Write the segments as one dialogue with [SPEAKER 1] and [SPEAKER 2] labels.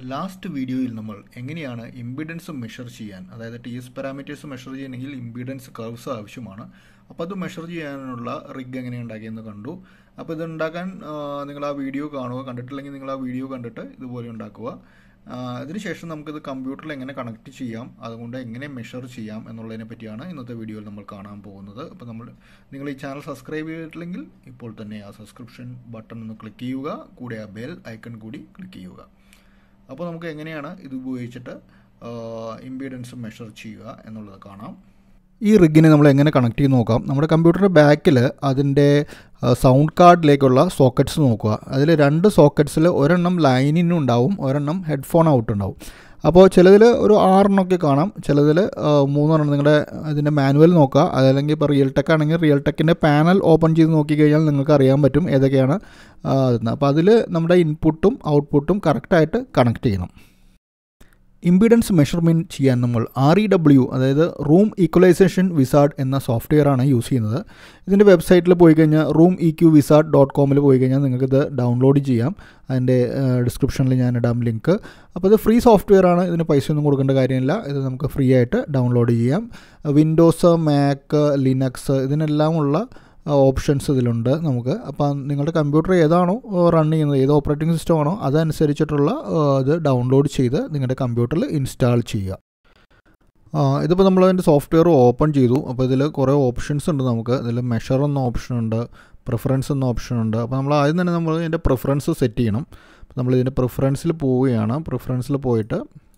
[SPEAKER 1] last വീഡിയോയിൽ നമ്മൾ എങ്ങനെയാണ് ഇമ്പിഡൻസ് മെഷർ ചെയ്യാൻ അതായത് ടി എസ് പാരാമീറ്റേഴ്സ് മെഷർ ചെയ്യണമെങ്കിൽ ഇമ്പിഡൻസ് കർവ്സ് ആവശ്യമാണ് അപ്പോൾ അത് മെഷർ ചെയ്യാനുള്ള റിഗ് എങ്ങനെ ഉണ്ടാക്കിയെന്ന് കണ്ടു അപ്പോൾ ഇത് ഉണ്ടാക്കാൻ നിങ്ങൾ ആ വീഡിയോ കാണുക കണ്ടിട്ടില്ലെങ്കിൽ നിങ്ങൾ ആ വീഡിയോ കണ്ടിട്ട് ഇതുപോലെ ഉണ്ടാക്കുക അതിനുശേഷം നമുക്കിത് കമ്പ്യൂട്ടറിൽ എങ്ങനെ കണക്ട് ചെയ്യാം അതുകൊണ്ട് എങ്ങനെ മെഷർ ചെയ്യാം എന്നുള്ളതിനെ പറ്റിയാണ് ഇന്നത്തെ വീഡിയോയിൽ നമ്മൾ കാണാൻ പോകുന്നത് അപ്പോൾ നമ്മൾ നിങ്ങൾ ഈ ചാനൽ സബ്സ്ക്രൈബ് ചെയ്തിട്ടില്ലെങ്കിൽ ഇപ്പോൾ തന്നെ ആ സബ്സ്ക്രിപ്ഷൻ ബട്ടൺ ഒന്ന് ക്ലിക്ക് ചെയ്യുക കൂടെ ആ ബെൽ ഐക്കൺ കൂടി ക്ലിക്ക് ചെയ്യുക അപ്പോൾ നമുക്ക് എങ്ങനെയാണ് ഇത് ഉപയോഗിച്ചിട്ട് ഇമ്പീഡൻസ് മെഷർ ചെയ്യുക എന്നുള്ളത് കാണാം
[SPEAKER 2] ഈ റിഗിനെ നമ്മൾ എങ്ങനെ കണക്ട് ചെയ്ത് നോക്കാം നമ്മുടെ കമ്പ്യൂട്ടറിൻ്റെ ബാക്കിൽ അതിൻ്റെ സൗണ്ട് കാർഡിലേക്കുള്ള സോക്കറ്റ്സ് നോക്കുക അതിൽ രണ്ട് സോക്കറ്റ്സിൽ ഒരെണ്ണം ലൈനിനും ഉണ്ടാവും ഒരെണ്ണം ഹെഡ്ഫോൺ ഔട്ട് ഉണ്ടാവും അപ്പോൾ ചിലതിൽ ഒരു ആറെണ്ണമൊക്കെ കാണാം ചിലതിൽ മൂന്നെണ്ണം നിങ്ങളുടെ ഇതിൻ്റെ മാനുവൽ നോക്കുക അതല്ലെങ്കിൽ ഇപ്പോൾ റിയൽ ടെക് ആണെങ്കിൽ റിയൽ ടെക്കിൻ്റെ പാനൽ ഓപ്പൺ ചെയ്ത് നോക്കിക്കഴിഞ്ഞാൽ നിങ്ങൾക്ക് അറിയാൻ പറ്റും ഏതൊക്കെയാണ് അപ്പോൾ അതിൽ നമ്മുടെ ഇൻപുട്ടും ഔട്ട്പുട്ടും കറക്റ്റായിട്ട് കണക്ട് ചെയ്യണം ഇമ്പിഡൻസ് മെഷർമെൻറ്റ് ചെയ്യാൻ നമ്മൾ ആർ ഇ ഡബ്ല്യു അതായത് റൂം ഈക്വലൈസേഷൻ വിസാർഡ് എന്ന സോഫ്റ്റ്വെയർ ആണ് യൂസ് ചെയ്യുന്നത് ഇതിൻ്റെ വെബ്സൈറ്റിൽ പോയി കഴിഞ്ഞാൽ room E Q wizard dot കോമിൽ പോയി കഴിഞ്ഞാൽ നിങ്ങൾക്കിത് ഡൗൺലോഡ് ചെയ്യാം അതിൻ്റെ ഡിസ്ക്രിപ്ഷനിൽ ഞാൻ ഇടാം ലിങ്ക് അപ്പോൾ ഇത് ഫ്രീ സോഫ്റ്റ്വെയർ ആണ് ഇതിന് പൈസ ഒന്നും കൊടുക്കേണ്ട കാര്യമില്ല ഇത് നമുക്ക് ഫ്രീ ആയിട്ട് ഡൗൺലോഡ് ചെയ്യാം വിൻഡോസ് മാക്ക് ലിനക്സ് ഇതിനെല്ലാമുള്ള ഓപ്ഷൻസ് ഇതിലുണ്ട് നമുക്ക് അപ്പോൾ നിങ്ങളുടെ കമ്പ്യൂട്ടർ ഏതാണോ റൺ ചെയ്യുന്നത് ഏത് ഓപ്പറേറ്റിംഗ് സിസ്റ്റം ആണോ അതനുസരിച്ചിട്ടുള്ള ഇത് ഡൗൺലോഡ് ചെയ്ത് നിങ്ങളുടെ കമ്പ്യൂട്ടറിൽ ഇൻസ്റ്റാൾ ചെയ്യുക ഇതിപ്പോൾ നമ്മൾ അതിൻ്റെ സോഫ്റ്റ്വെയർ ഓപ്പൺ ചെയ്തു അപ്പോൾ ഇതിൽ കുറേ ഓപ്ഷൻസ് ഉണ്ട് നമുക്ക് ഇതിൽ മെഷർ എന്ന ഓപ്ഷൻ ഉണ്ട് പ്രിഫറൻസ് എന്ന ഓപ്ഷൻ ഉണ്ട് അപ്പോൾ നമ്മൾ ആദ്യം തന്നെ നമ്മൾ ഇതിൻ്റെ പ്രിഫറൻസ് സെറ്റ് ചെയ്യണം നമ്മൾ ഇതിൻ്റെ പ്രിഫറൻസിൽ പോവുകയാണ് പ്രിഫറൻസിൽ പോയിട്ട്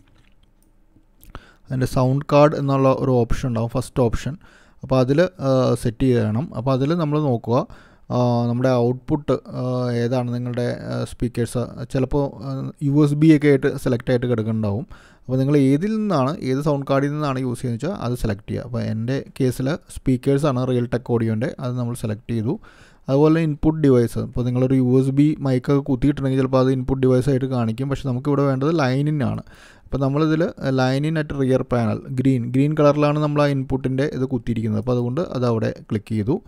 [SPEAKER 2] അതിൻ്റെ സൗണ്ട് കാർഡ് എന്നുള്ള ഒരു ഓപ്ഷൻ ഉണ്ടാവും ഫസ്റ്റ് ഓപ്ഷൻ അപ്പോൾ അതിൽ സെറ്റ് ചെയ്യണം അപ്പോൾ അതിൽ നമ്മൾ നോക്കുക നമ്മുടെ ഔട്ട്പുട്ട് ഏതാണ് നിങ്ങളുടെ സ്പീക്കേഴ്സ് ചിലപ്പോൾ യു എസ് ബി ഒക്കെ ആയിട്ട് സെലക്ട് ആയിട്ട് കിടക്കുന്നുണ്ടാവും അപ്പോൾ നിങ്ങൾ ഏതിൽ നിന്നാണ് ഏത് സൗണ്ട് കാർഡിൽ നിന്നാണ് യൂസ് ചെയ്യുന്നത് വെച്ചാൽ അത് സെലക്ട് ചെയ്യുക അപ്പോൾ എൻ്റെ കേസിൽ സ്പീക്കേഴ്സാണ് റിയൽ ടെക് ഓഡിയോൻ്റെ അത് നമ്മൾ സെലക്ട് ചെയ്തു അതുപോലെ ഇൻപുട്ട് ഡിവൈസ് ഇപ്പോൾ നിങ്ങളൊരു യു എസ് ബി മൈക്കൊക്കെ കുത്തിയിട്ടുണ്ടെങ്കിൽ ചിലപ്പോൾ അത് ഇൻപുട്ട് ഡിവൈസ് ആയിട്ട് കാണിക്കും പക്ഷേ നമുക്കിവിടെ വേണ്ടത് ലൈനിനാണ് അപ്പോൾ നമ്മളിതിൽ line in at rear panel green green കളറിലാണ് നമ്മൾ ആ ഇൻപുട്ടിൻ്റെ ഇത് കുത്തിയിരിക്കുന്നത് അപ്പോൾ അതുകൊണ്ട് അത് അവിടെ ക്ലിക്ക് ചെയ്തു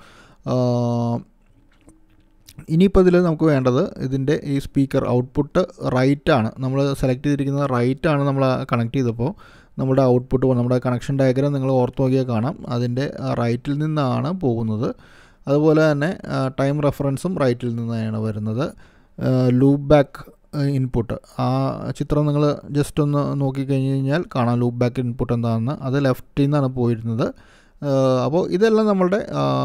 [SPEAKER 2] ഇനിയിപ്പോൾ ഇതിൽ നമുക്ക് വേണ്ടത് ഇതിൻ്റെ ഈ സ്പീക്കർ ഔട്ട്പുട്ട് റൈറ്റ് ആണ് നമ്മൾ സെലക്ട് ചെയ്തിരിക്കുന്നത് റൈറ്റ് ആണ് നമ്മൾ കണക്ട് ചെയ്തപ്പോൾ നമ്മുടെ ഔട്ട്പുട്ട് നമ്മുടെ കണക്ഷൻ ഡയഗ്രാം നിങ്ങൾ ഓർത്ത് നോക്കിയാൽ കാണാം അതിൻ്റെ റൈറ്റിൽ നിന്നാണ് പോകുന്നത് അതുപോലെ തന്നെ ടൈം റെഫറൻസും റൈറ്റിൽ നിന്നാണ് വരുന്നത് ലൂപ്പ് ബാക്ക് ഇൻപുട്ട് ആ ചിത്രം നിങ്ങൾ ജസ്റ്റ് ഒന്ന് നോക്കിക്കഴിഞ്ഞ് കഴിഞ്ഞാൽ കാണാം ലൂപ്പ് ബാക്ക് ഇൻപുട്ട് എന്താണെന്ന് അത് ലെഫ്റ്റിൽ നിന്നാണ് പോയിരുന്നത് അപ്പോൾ ഇതെല്ലാം നമ്മളുടെ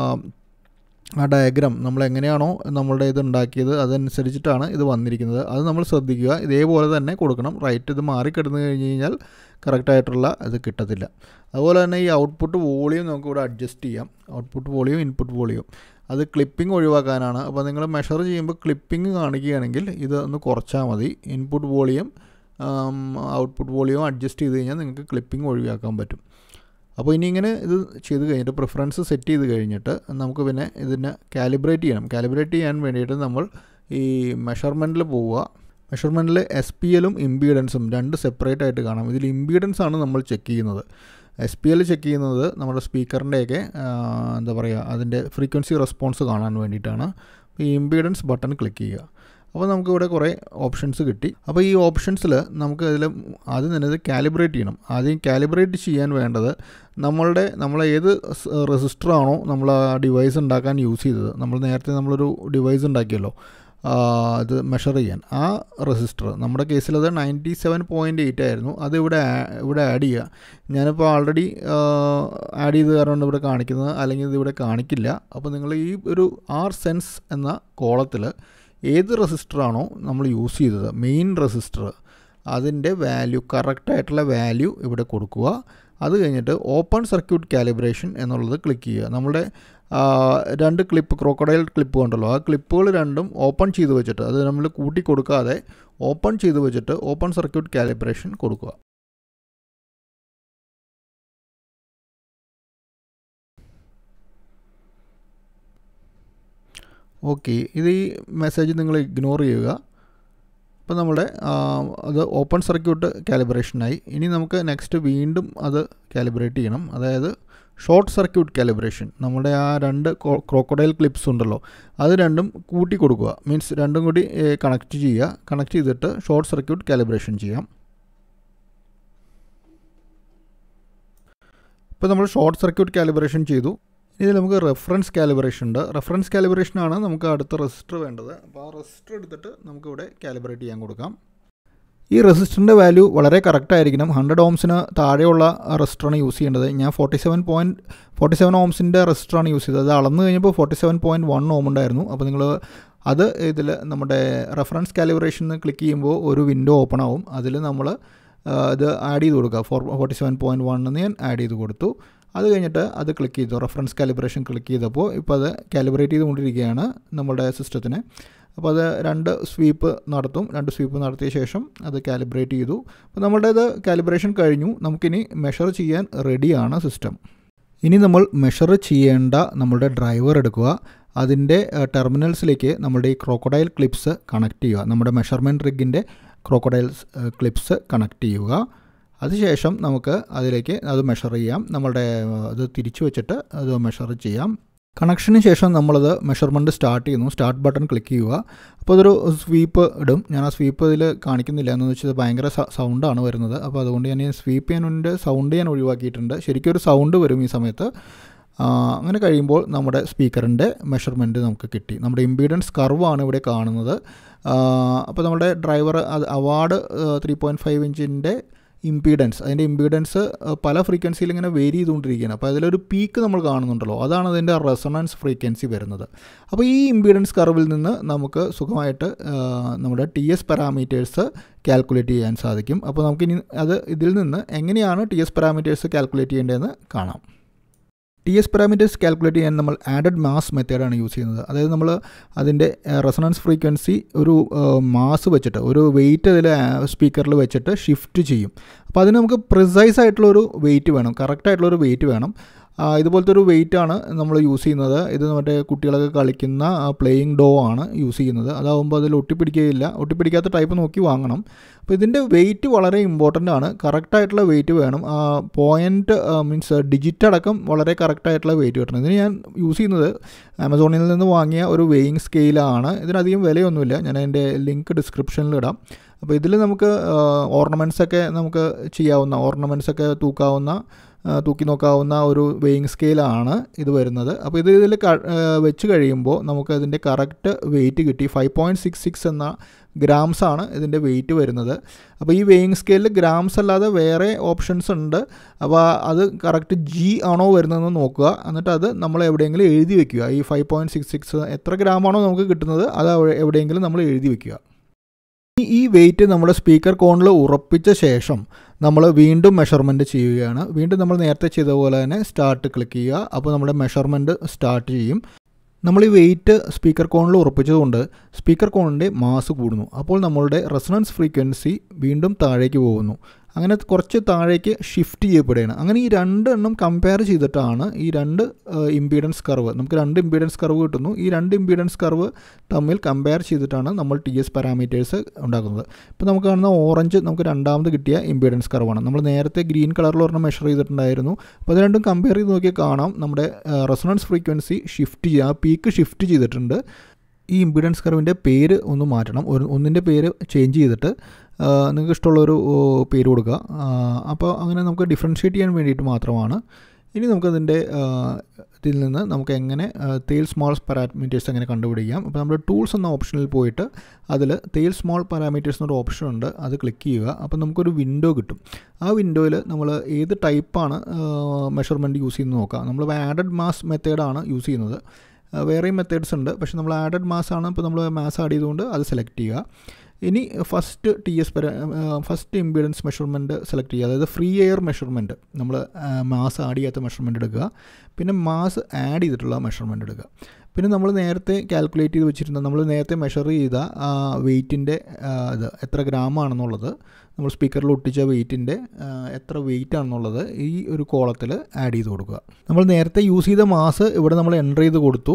[SPEAKER 2] ആ ഡയഗ്രാം നമ്മൾ എങ്ങനെയാണോ നമ്മളുടെ ഇത് ഉണ്ടാക്കിയത് അതനുസരിച്ചിട്ടാണ് ഇത് വന്നിരിക്കുന്നത് അത് നമ്മൾ ശ്രദ്ധിക്കുക ഇതേപോലെ തന്നെ കൊടുക്കണം റൈറ്റ് ഇത് മാറിക്കിടന്നു കഴിഞ്ഞ് കഴിഞ്ഞാൽ കറക്റ്റായിട്ടുള്ള ഇത് കിട്ടത്തില്ല അതുപോലെ തന്നെ ഈ ഔട്ട്പുട്ട് വോളിയം നമുക്ക് ഇവിടെ അഡ്ജസ്റ്റ് ചെയ്യാം ഔട്ട്പുട്ട് വോളിയം ഇൻപുട്ട് വോളിയം അത് ക്ലിപ്പിംഗ് ഒഴിവാക്കാനാണ് അപ്പോൾ നിങ്ങൾ മെഷർ ചെയ്യുമ്പോൾ ക്ലിപ്പിംഗ് കാണിക്കുകയാണെങ്കിൽ ഇത് ഒന്ന് കുറച്ചാൽ മതി input volume output volume adjust ചെയ്ത് കഴിഞ്ഞാൽ നിങ്ങൾക്ക് ക്ലിപ്പിംഗ് ഒഴിവാക്കാൻ പറ്റും അപ്പോൾ ഇനി ഇങ്ങനെ ഇത് ചെയ്ത് കഴിഞ്ഞിട്ട് പ്രിഫറൻസ് സെറ്റ് ചെയ്ത് കഴിഞ്ഞിട്ട് നമുക്ക് പിന്നെ ഇതിനെ കാലിബ്രേറ്റ് ചെയ്യണം കാലിബ്രേറ്റ് ചെയ്യാൻ വേണ്ടിയിട്ട് നമ്മൾ ഈ മെഷർമെൻറ്റിൽ പോവുക മെഷർമെൻറ്റിൽ എസ് പി എല്ലും ഇമ്പീഡൻസും രണ്ട് സെപ്പറേറ്റ് ആയിട്ട് കാണാം ഇതിൽ ഇമ്പീഡൻസ് ആണ് നമ്മൾ ചെക്ക് ചെയ്യുന്നത് എസ് പി എൽ ചെക്ക് ചെയ്യുന്നത് നമ്മുടെ സ്പീക്കറിൻ്റെയൊക്കെ എന്താ പറയുക അതിൻ്റെ ഫ്രീക്വൻസി റെസ്പോൺസ് കാണാൻ വേണ്ടിയിട്ടാണ് ഈ ഇമ്പീഡൻസ് ബട്ടൺ ക്ലിക്ക് ചെയ്യുക അപ്പോൾ നമുക്ക് ഇവിടെ കുറേ ഓപ്ഷൻസ് കിട്ടി അപ്പോൾ ഈ ഓപ്ഷൻസിൽ നമുക്ക് അതിൽ ആദ്യം തന്നെ ഇത് കാലിബ്രേറ്റ് ചെയ്യണം ആദ്യം കാലിബ്രേറ്റ് ചെയ്യാൻ വേണ്ടത് നമ്മളുടെ നമ്മൾ ഏത് റെസിസ്റ്ററാണോ നമ്മൾ ആ ഡിവൈസ് ഉണ്ടാക്കാൻ യൂസ് ചെയ്തത് നമ്മൾ നേരത്തെ നമ്മളൊരു ഡിവൈസ് ഉണ്ടാക്കിയല്ലോ ഇത് മെഷർ ചെയ്യാൻ ആ റെസിസ്റ്റർ നമ്മുടെ കേസിൽ അത് നയൻറ്റി സെവൻ പോയിൻറ്റ് എയ്റ്റ് ആയിരുന്നു അത് ഇവിടെ ഇവിടെ ആഡ് ചെയ്യുക ഞാനിപ്പോൾ ആൾറെഡി ആഡ് ചെയ്ത് കാരണം ഇവിടെ കാണിക്കുന്നത് അല്ലെങ്കിൽ ഇത് ഇവിടെ കാണിക്കില്ല അപ്പോൾ നിങ്ങൾ ഈ ഒരു ആർ സെൻസ് എന്ന കോളത്തിൽ ഏത് റെസിസ്റ്ററാണോ നമ്മൾ യൂസ് ചെയ്തത് മെയിൻ റെസിസ്റ്റർ അതിൻ്റെ വാല്യൂ കറക്റ്റായിട്ടുള്ള വാല്യൂ ഇവിടെ കൊടുക്കുക അത് കഴിഞ്ഞിട്ട് ഓപ്പൺ സർക്യൂട്ട് കാലിബ്രേഷൻ എന്നുള്ളത് ക്ലിക്ക് ചെയ്യുക നമ്മുടെ രണ്ട് ക്ലിപ്പ് ക്രോക്കഡൈൽ ക്ലിപ്പ് ഉണ്ടല്ലോ ആ ക്ലിപ്പുകൾ രണ്ടും ഓപ്പൺ ചെയ്ത് വെച്ചിട്ട് അത് നമ്മൾ കൂട്ടി കൊടുക്കാതെ ഓപ്പൺ ചെയ്ത് വെച്ചിട്ട് ഓപ്പൺ സർക്യൂട്ട് കാലിബ്രേഷൻ കൊടുക്കുക ഓക്കെ ഇത് ഈ മെസ്സേജ് നിങ്ങൾ ഇഗ്നോർ ചെയ്യുക അപ്പോൾ നമ്മുടെ അത് ഓപ്പൺ സർക്യൂട്ട് കാലിബ്രേഷനായി ഇനി നമുക്ക് നെക്സ്റ്റ് വീണ്ടും അത് കാലിബ്രേറ്റ് ചെയ്യണം അതായത് ഷോർട്ട് സർക്യൂട്ട് കാലിബ്രേഷൻ നമ്മുടെ ആ രണ്ട് ക്രോക്കഡൈൽ ക്ലിപ്സ് ഉണ്ടല്ലോ അത് രണ്ടും കൂട്ടി കൊടുക്കുക മീൻസ് രണ്ടും കൂടി കണക്ട് ചെയ്യുക കണക്ട് ചെയ്തിട്ട് ഷോർട്ട് സർക്യൂട്ട് കാലിബ്രേഷൻ ചെയ്യാം ഇപ്പോൾ നമ്മൾ ഷോർട്ട് സർക്യൂട്ട് കാലിബ്രേഷൻ ചെയ്തു ഇതിൽ നമുക്ക് റെഫറൻസ് കാലിബ്രേഷൻ ഉണ്ട് റെഫറൻസ് കാലിബ്രേഷനാണ് നമുക്ക് അടുത്ത റെസിസ്റ്റർ വേണ്ടത് അപ്പോൾ ആ റെസിസ്റ്റർ എടുത്തിട്ട് നമുക്കിവിടെ കാലിബ്രേറ്റ് ചെയ്യാൻ കൊടുക്കാം ഈ റെസിസ്റ്ററിൻ്റെ വാല്യൂ വളരെ കറക്റ്റ് ആയിരിക്കണം ഹൺഡ്രഡ് ഓംസിന് താഴെയുള്ള റെസിസ്റ്ററാണ് യൂസ് ചെയ്യേണ്ടത് ഞാൻ forty seven point forty seven ഓംസിൻ്റെ റെസിസ്റ്ററാണ് യൂസ് ചെയ്തത് അത് അളന്ന് കഴിഞ്ഞപ്പോൾ forty seven point one ohm ഉണ്ടായിരുന്നു അപ്പോൾ നിങ്ങൾ അത് ഇതിൽ നമ്മുടെ റെഫറൻസ് കാലിബ്രേഷൻ ക്ലിക്ക് ചെയ്യുമ്പോൾ ഒരു വിൻഡോ ഓപ്പൺ ആവും അതിൽ നമ്മൾ ഇത് ആഡ് ചെയ്ത് കൊടുക്കുക four forty seven point one എന്ന് ഞാൻ ആഡ് ചെയ്ത് കൊടുത്തു അത് കഴിഞ്ഞിട്ട് അത് ക്ലിക്ക് ചെയ്തു റെഫറൻസ് കാലിബ്രേഷൻ ക്ലിക്ക് ചെയ്തപ്പോൾ ഇപ്പോൾ അത് കാലിബ്രേറ്റ് ചെയ്തുകൊണ്ടിരിക്കുകയാണ് നമ്മുടെ സിസ്റ്റത്തിന് അപ്പോൾ അത് രണ്ട് സ്വീപ്പ് നടത്തും രണ്ട് സ്വീപ്പ് നടത്തിയ ശേഷം അത് കാലിബ്രേറ്റ് ചെയ്തു അപ്പോൾ നമ്മുടേത് കാലിബ്രേഷൻ കഴിഞ്ഞു നമുക്കിനി മെഷർ ചെയ്യാൻ റെഡിയാണ് സിസ്റ്റം ഇനി നമ്മൾ മെഷർ ചെയ്യേണ്ട നമ്മളുടെ ഡ്രൈവർ എടുക്കുക അതിൻ്റെ ടെർമിനൽസിലേക്ക് നമ്മുടെ ഈ ക്രോക്കഡൈൽ ക്ലിപ്സ് കണക്ട് ചെയ്യുക നമ്മുടെ മെഷർമെൻറ്റ് റിഗിൻ്റെ ക്രോക്കഡൈൽ ക്ലിപ്സ് കണക്ട് ചെയ്യുക അതിനുശേഷം നമുക്ക് അതിലേക്ക് അത് മെഷർ ചെയ്യാം നമ്മളുടെ അത് തിരിച്ചു വെച്ചിട്ട് അത് മെഷർ ചെയ്യാം കണക്ഷന് ശേഷം നമ്മളത് മെഷർമെൻറ്റ് സ്റ്റാർട്ട് ചെയ്യുന്നു സ്റ്റാർട്ട് ബട്ടൺ ക്ലിക്ക് ചെയ്യുക അപ്പോൾ അതൊരു സ്വീപ്പ് ഇടും ഞാൻ ആ സ്വീപ്പ് ഇതിൽ കാണിക്കുന്നില്ല എന്ന് വെച്ചാൽ ഭയങ്കര സൗണ്ടാണ് വരുന്നത് അപ്പോൾ അതുകൊണ്ട് ഞാൻ ഈ സ്വീപ്പ് ചെയ്യാനുണ്ട് സൗണ്ട് ഞാൻ ഒഴിവാക്കിയിട്ടുണ്ട് ശരിക്കും ഒരു സൗണ്ട് വരും ഈ സമയത്ത് അങ്ങനെ കഴിയുമ്പോൾ നമ്മുടെ സ്പീക്കറിൻ്റെ മെഷർമെൻറ്റ് നമുക്ക് കിട്ടി നമ്മുടെ ഇമ്പീഡൻസ് കർവാണ് ഇവിടെ കാണുന്നത് അപ്പോൾ നമ്മുടെ ഡ്രൈവർ അത് അവാർഡ് ത്രീ പോയിൻറ്റ് ഫൈവ് ഇഞ്ചിൻ്റെ ഇമ്പീഡൻസ് അതിൻ്റെ ഇമ്പീഡൻസ് പല ഫ്രീക്വൻസിയിൽ ഇങ്ങനെ വേരി ചെയ്തുകൊണ്ടിരിക്കുകയാണ് അപ്പോൾ അതിലൊരു പീക്ക് നമ്മൾ കാണുന്നുണ്ടല്ലോ അതാണ് അതിൻ്റെ റെസണൻസ് ഫ്രീക്വൻസി വരുന്നത് അപ്പോൾ ഈ ഇമ്പീഡൻസ് കർവിൽ നിന്ന് നമുക്ക് സുഖമായിട്ട് നമ്മുടെ ടി എസ് പാരാമീറ്റേഴ്സ് കാൽക്കുലേറ്റ് ചെയ്യാൻ സാധിക്കും അപ്പോൾ നമുക്കിനി അത് ഇതിൽ നിന്ന് എങ്ങനെയാണ് ടി എസ് പാരാമീറ്റേഴ്സ് കാൽക്കുലേറ്റ് ചെയ്യേണ്ടതെന്ന് കാണാം ടി എസ് പാരാമീറ്റേഴ്സ് കാൽക്കുലേറ്റ് ചെയ്യാൻ നമ്മൾ ആഡഡ് മാസ് മെത്തേഡാണ് യൂസ് ചെയ്യുന്നത് അതായത് നമ്മൾ അതിൻ്റെ റെസണൻസ് ഫ്രീക്വൻസി ഒരു മാസ് വെച്ചിട്ട് ഒരു വെയിറ്റ് അതിൽ സ്പീക്കറിൽ വെച്ചിട്ട് ഷിഫ്റ്റ് ചെയ്യും അപ്പോൾ അതിന് നമുക്ക് പ്രിസൈസ് ആയിട്ടുള്ളൊരു വെയിറ്റ് വേണം കറക്റ്റ് ആയിട്ടുള്ളൊരു വെയിറ്റ് വേണം ഇതുപോലത്തെ ഒരു വെയിറ്റ് ആണ് നമ്മൾ യൂസ് ചെയ്യുന്നത് ഇത് മറ്റേ കുട്ടികളൊക്കെ കളിക്കുന്ന പ്ലേയിങ് ഡോ ആണ് യൂസ് ചെയ്യുന്നത് അതാവുമ്പോൾ അതിൽ ഒട്ടിപ്പിടിക്കുകയില്ല ഒട്ടിപ്പിടിക്കാത്ത ടൈപ്പ് നോക്കി വാങ്ങണം അപ്പോൾ ഇതിൻ്റെ വെയിറ്റ് വളരെ ഇമ്പോർട്ടൻ്റ് ആണ് കറക്റ്റ് ആയിട്ടുള്ള വെയിറ്റ് വേണം പോയിൻറ്റ് മീൻസ് ഡിജിറ്റ് അടക്കം വളരെ കറക്റ്റ് ആയിട്ടുള്ള വെയിറ്റ് കിട്ടണം ഇതിന് ഞാൻ യൂസ് ചെയ്യുന്നത് ആമസോണിൽ നിന്ന് വാങ്ങിയ ഒരു വെയിങ് സ്കെയിലാണ് ഇതിനധികം വിലയൊന്നുമില്ല ഞാൻ അതിൻ്റെ ലിങ്ക് ഡിസ്ക്രിപ്ഷനിൽ ഇടാം അപ്പോൾ ഇതിൽ നമുക്ക് ഓർണമെൻറ്റ്സ് ഒക്കെ നമുക്ക് ചെയ്യാവുന്ന ഓർണമെൻറ്റ്സ് ഒക്കെ തൂക്കാവുന്ന തൂക്കി നോക്കാവുന്ന ഒരു വെയിങ് സ്കെയിലാണ് ഇത് വരുന്നത് അപ്പോൾ ഇത് ഇതിൽ വെച്ച് കഴിയുമ്പോൾ നമുക്ക് അതിൻ്റെ കറക്റ്റ് വെയിറ്റ് കിട്ടി ഫൈവ് പോയിൻറ്റ് സിക്സ് സിക്സ് എന്ന ഗ്രാംസ് ആണ് ഇതിൻ്റെ വെയിറ്റ് വരുന്നത് അപ്പോൾ ഈ വെയിങ് സ്കെയിലിൽ ഗ്രാംസ് അല്ലാതെ വേറെ ഓപ്ഷൻസ് ഉണ്ട് അപ്പോൾ അത് കറക്റ്റ് ജി ആണോ വരുന്നതെന്ന് നോക്കുക എന്നിട്ട് അത് നമ്മൾ എവിടെയെങ്കിലും എഴുതി വെക്കുക ഈ ഫൈവ് പോയിൻറ്റ് സിക്സ് സിക്സ് എത്ര ഗ്രാമാണോ നമുക്ക് കിട്ടുന്നത് അത് എവിടെയെങ്കിലും നമ്മൾ എഴുതി വെക്കുക ഈ വെയിറ്റ് നമ്മുടെ സ്പീക്കർ കോണിൽ ഉറപ്പിച്ച ശേഷം നമ്മൾ വീണ്ടും മെഷർമെൻറ്റ് ചെയ്യുകയാണ് വീണ്ടും നമ്മൾ നേരത്തെ ചെയ്ത പോലെ തന്നെ സ്റ്റാർട്ട് ക്ലിക്ക് ചെയ്യുക അപ്പോൾ നമ്മുടെ മെഷർമെൻറ്റ് സ്റ്റാർട്ട് ചെയ്യും നമ്മൾ ഈ വെയിറ്റ് സ്പീക്കർ കോണിൽ ഉറപ്പിച്ചതുകൊണ്ട് സ്പീക്കർ കോണിൻ്റെ മാസ് കൂടുന്നു അപ്പോൾ നമ്മളുടെ റെസണൻസ് ഫ്രീക്വൻസി വീണ്ടും താഴേക്ക് പോകുന്നു അങ്ങനെ കുറച്ച് താഴേക്ക് ഷിഫ്റ്റ് ചെയ്യപ്പെടുകയാണ് അങ്ങനെ ഈ രണ്ടെണ്ണം കമ്പയർ ചെയ്തിട്ടാണ് ഈ രണ്ട് ഇമ്പീഡൻസ് കർവ് നമുക്ക് രണ്ട് ഇമ്പീഡൻസ് കർവ് കിട്ടുന്നു ഈ രണ്ട് ഇമ്പീഡൻസ് കർവ് തമ്മിൽ കമ്പയർ ചെയ്തിട്ടാണ് നമ്മൾ ടി എസ് പാരാമീറ്റേഴ്സ് ഉണ്ടാക്കുന്നത് ഇപ്പോൾ നമുക്ക് കാണുന്ന ഓറഞ്ച് നമുക്ക് രണ്ടാമത് കിട്ടിയ ഇമ്പീഡൻസ് കർവാണ് നമ്മൾ നേരത്തെ ഗ്രീൻ കളറിൽ ഒരെണ്ണം മെഷർ ചെയ്തിട്ടുണ്ടായിരുന്നു അപ്പോൾ അത് രണ്ടും കമ്പയർ ചെയ്ത് നോക്കിയാൽ കാണാം നമ്മുടെ റെസണൻസ് ഫ്രീക്വൻസി ഷിഫ്റ്റ് ചെയ്യുക ആ പീക്ക് ഷിഫ്റ്റ് ചെയ്തിട്ടുണ്ട് ഈ ഇമ്പിഡൻസ് കർവിൻ്റെ പേര് ഒന്ന് മാറ്റണം ഒരു ഒന്നിൻ്റെ പേര് ചേഞ്ച് ചെയ്തിട്ട് നിങ്ങൾക്ക് ഇഷ്ടമുള്ളൊരു പേര് കൊടുക്കുക അപ്പോൾ അങ്ങനെ നമുക്ക് ഡിഫറൻഷ്യേറ്റ് ചെയ്യാൻ വേണ്ടിയിട്ട് മാത്രമാണ് ഇനി നമുക്കതിൻ്റെ ഇതിൽ നിന്ന് നമുക്ക് എങ്ങനെ തേൽ സ്മോൾ പാരാമീറ്റേഴ്സ് എങ്ങനെ കണ്ടുപിടിക്കാം അപ്പോൾ നമ്മുടെ ടൂൾസ് എന്ന ഓപ്ഷനിൽ പോയിട്ട് അതിൽ തേൽ സ്മോൾ പാരാമീറ്റേഴ്സ് എന്നൊരു ഓപ്ഷൻ ഉണ്ട് അത് ക്ലിക്ക് ചെയ്യുക അപ്പോൾ നമുക്കൊരു വിൻഡോ കിട്ടും ആ വിൻഡോയിൽ നമ്മൾ ഏത് ടൈപ്പാണ് മെഷർമെൻറ്റ് യൂസ് ചെയ്യുന്നത് നോക്കാം നമ്മൾ ആഡഡ് മാസ് മെത്തേഡാണ് യൂസ് ചെയ്യുന്നത് വേറെയും മെത്തേഡ്സ് ഉണ്ട് പക്ഷേ നമ്മൾ ആഡഡ് മാസ് ആണ് ഇപ്പോൾ നമ്മൾ മാസ് ആഡ് ചെയ്തുകൊണ്ട് അത് സെലക്ട് ചെയ്യുക ഇനി ഫസ്റ്റ് ടി എസ് പര ഫസ്റ്റ് ഇമ്പിഡൻസ് മെഷർമെൻറ്റ് സെലക്ട് ചെയ്യുക അതായത് ഫ്രീ എയർ മെഷർമെൻറ്റ് നമ്മൾ മാസ് ആഡ് ചെയ്യാത്ത മെഷർമെൻറ്റ് എടുക്കുക പിന്നെ മാസ് ആഡ് ചെയ്തിട്ടുള്ള മെഷർമെൻറ്റ് എടുക്കുക പിന്നെ നമ്മൾ നേരത്തെ കാൽക്കുലേറ്റ് ചെയ്ത് വെച്ചിരുന്ന നമ്മൾ നേരത്തെ മെഷർ ചെയ്ത വെയ്റ്റിൻ്റെ ഇത് എത്ര ഗ്രാം ആണെന്നുള്ളത് നമ്മൾ സ്പീക്കറിൽ ഒട്ടിച്ച വെയ്റ്റിൻ്റെ എത്ര വെയിറ്റ് ആണെന്നുള്ളത് ഈ ഒരു കോളത്തിൽ ആഡ് ചെയ്ത് കൊടുക്കുക നമ്മൾ നേരത്തെ യൂസ് ചെയ്ത മാസ് ഇവിടെ നമ്മൾ എൻ്റർ ചെയ്ത് കൊടുത്തു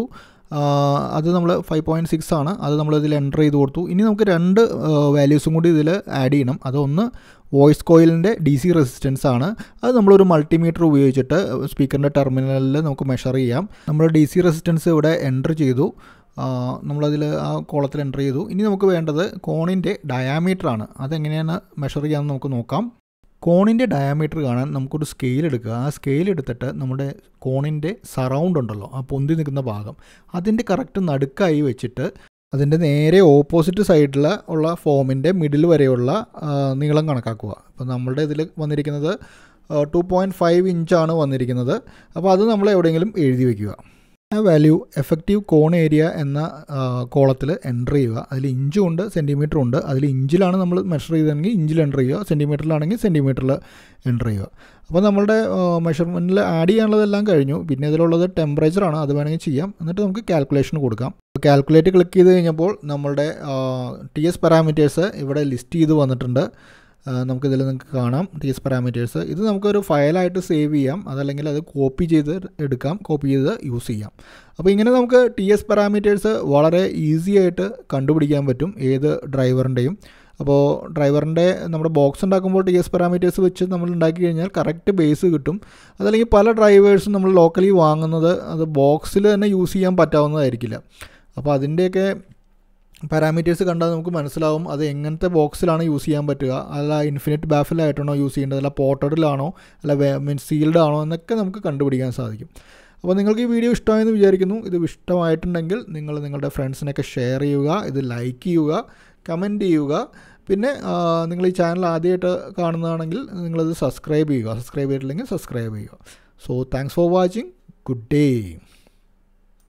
[SPEAKER 2] അത് നമ്മൾ ഫൈവ് പോയിൻറ്റ് സിക്സ് ആണ് അത് നമ്മൾ ഇതിൽ എൻ്റർ ചെയ്ത് കൊടുത്തു ഇനി നമുക്ക് രണ്ട് വാല്യൂസും കൂടി ഇതിൽ ആഡ് ചെയ്യണം അതൊന്ന് വോയിസ് കോയിലിൻ്റെ ഡി സി റെസിസ്റ്റൻസ് ആണ് അത് നമ്മളൊരു മൾട്ടിമീറ്റർ ഉപയോഗിച്ചിട്ട് സ്പീക്കറിൻ്റെ ടെർമിനലിൽ നമുക്ക് മെഷർ ചെയ്യാം നമ്മൾ ഡി സി റെസിസ്റ്റൻസ് ഇവിടെ എൻ്റർ ചെയ്തു നമ്മളതിൽ ആ കോളത്തിൽ എൻ്റർ ചെയ്തു ഇനി നമുക്ക് വേണ്ടത് കോണിൻ്റെ ഡയാമീറ്റർ ആണ് അതെങ്ങനെയാണ് മെഷർ ചെയ്യാമെന്ന് നമുക്ക് നോക്കാം കോണിൻ്റെ ഡയാമീറ്റർ കാണാൻ നമുക്കൊരു സ്കെയിൽ എടുക്കുക ആ സ്കെയിൽ എടുത്തിട്ട് നമ്മുടെ കോണിൻ്റെ സറൗണ്ട് ഉണ്ടല്ലോ ആ പൊന്തി നിൽക്കുന്ന ഭാഗം അതിൻ്റെ കറക്റ്റ് നടുക്കായി വെച്ചിട്ട് അതിൻ്റെ നേരെ ഓപ്പോസിറ്റ് സൈഡിൽ ഉള്ള ഫോമിൻ്റെ മിഡിൽ വരെയുള്ള നീളം കണക്കാക്കുക അപ്പോൾ നമ്മളുടെ ഇതിൽ വന്നിരിക്കുന്നത് ടു പോയിൻറ്റ് ഫൈവ് ഇഞ്ചാണ് വന്നിരിക്കുന്നത് അപ്പോൾ അത് നമ്മൾ എവിടെയെങ്കിലും എഴുതി വയ്ക്കുക ആ വാല്യൂ എഫക്റ്റീവ് കോൺ ഏരിയ എന്ന കോളത്തിൽ എൻ്റർ ചെയ്യുക അതിൽ ഇഞ്ചും ഉണ്ട് സെൻറ്റിമീറ്ററും ഉണ്ട് അതിൽ ഇഞ്ചിലാണ് നമ്മൾ മെഷർ ചെയ്തതെങ്കിൽ ഇഞ്ചിൽ എൻ്റർ ചെയ്യുക സെൻറ്റിമീറ്ററിലാണെങ്കിൽ സെൻറ്റിമീറ്ററിൽ എൻ്റർ ചെയ്യുക അപ്പോൾ നമ്മളുടെ മെഷർമെൻറ്റിൽ ആഡ് ചെയ്യാനുള്ളതെല്ലാം കഴിഞ്ഞു പിന്നെ ഇതിലുള്ളത് ടെമ്പറേച്ചറാണ് അത് വേണമെങ്കിൽ ചെയ്യാം എന്നിട്ട് നമുക്ക് കാൽക്കുലേഷൻ കൊടുക്കാം കാൽക്കുലേറ്റ് ക്ലിക്ക് ചെയ്ത് കഴിഞ്ഞപ്പോൾ നമ്മളുടെ ടി എസ് പാരാമീറ്റേഴ്സ് ഇവിടെ ലിസ്റ്റ് ചെയ്ത് വന്നിട്ടുണ്ട് നമുക്കിതിൽ നിങ്ങൾക്ക് കാണാം ടി എസ് പാരാമീറ്റേഴ്സ് ഇത് നമുക്കൊരു ഫയലായിട്ട് സേവ് ചെയ്യാം അതല്ലെങ്കിൽ അത് കോപ്പി ചെയ്ത് എടുക്കാം കോപ്പി ചെയ്ത് യൂസ് ചെയ്യാം അപ്പോൾ ഇങ്ങനെ നമുക്ക് ടി എസ് പാരാമീറ്റേഴ്സ് വളരെ ഈസി ആയിട്ട് കണ്ടുപിടിക്കാൻ പറ്റും ഏത് ഡ്രൈവറിൻ്റെയും അപ്പോൾ ഡ്രൈവറിൻ്റെ നമ്മുടെ ബോക്സ് ഉണ്ടാക്കുമ്പോൾ ടി എസ് പാരാമീറ്റേഴ്സ് വെച്ച് നമ്മൾ ഉണ്ടാക്കി കഴിഞ്ഞാൽ കറക്റ്റ് ബേസ് കിട്ടും അതല്ലെങ്കിൽ പല ഡ്രൈവേഴ്സും നമ്മൾ ലോക്കലി വാങ്ങുന്നത് അത് ബോക്സിൽ തന്നെ യൂസ് ചെയ്യാൻ പറ്റാവുന്നതായിരിക്കില്ല അപ്പോൾ അതിൻ്റെയൊക്കെ പാരാമീറ്റേഴ്സ് കണ്ടാൽ നമുക്ക് മനസ്സിലാവും അത് എങ്ങനത്തെ ബോക്സിലാണ് യൂസ് ചെയ്യാൻ പറ്റുക അല്ല ഇൻഫിനിറ്റ് ബാഫിലായിട്ടാണോ യൂസ് ചെയ്യേണ്ടത് അല്ല പോട്ടഡിലാണോ അല്ല മീൻസ് സീൽഡ് ആണോ എന്നൊക്കെ നമുക്ക് കണ്ടുപിടിക്കാൻ സാധിക്കും അപ്പോൾ നിങ്ങൾക്ക് ഈ വീഡിയോ ഇഷ്ടമായെന്ന് വിചാരിക്കുന്നു ഇത് ഇഷ്ടമായിട്ടുണ്ടെങ്കിൽ നിങ്ങൾ നിങ്ങളുടെ ഫ്രണ്ട്സിനൊക്കെ ഷെയർ ചെയ്യുക ഇത് ലൈക്ക് ചെയ്യുക കമൻറ്റ് ചെയ്യുക പിന്നെ നിങ്ങൾ ഈ ചാനൽ ആദ്യമായിട്ട് കാണുന്നതാണെങ്കിൽ നിങ്ങളത് സബ്സ്ക്രൈബ് ചെയ്യുക സബ്സ്ക്രൈബ് ചെയ്തിട്ടില്ലെങ്കിൽ സബ്സ്ക്രൈബ് ചെയ്യുക so thanks for watching good day